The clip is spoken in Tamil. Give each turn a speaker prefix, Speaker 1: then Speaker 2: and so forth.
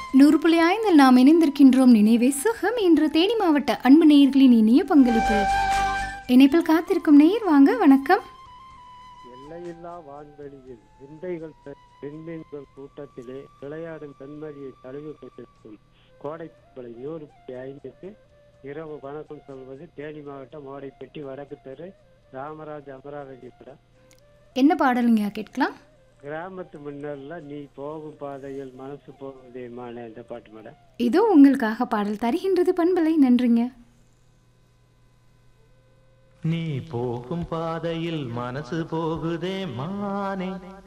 Speaker 1: நூறு புள்ளி ஐந்தில் நாம் இணைந்திருக்கின்றோம் நினைவே சுகம் இன்று தேனி மாவட்ட அன்பு நேயர்களின் இனிய பங்களிப்பு இணைப்பில் காத்திருக்கும் நேயர் வாங்க வணக்கம்
Speaker 2: எல்லையில்லா வான்வெளியில் விந்தைகள் பெ- விண்மீன்கள் கூட்டத்திலே விளையாடும் பெண்மணியை தழுவி கொண்டிருக்கும் கோடைப்பளை நூறு புள்ளி ஐந்துக்கு இரவு வணக்கம் சொல்வது தேனி மாவட்டம் மோடைப்பட்டி வடக்கு தெரு ராமராஜ் அமராவதி படம்
Speaker 1: என்ன பாடலுங்க கேட்கலாம்
Speaker 2: கிராமத்து முன்னல்ல நீ போகும் பாதையில் மனசு போகுதேமான இந்த பாட்டு மேடம்
Speaker 1: இதோ உங்களுக்காக பாடல் தருகின்றது பண்பலை நன்றிங்க
Speaker 3: நீ போகும் பாதையில் மனசு போகுதே மானே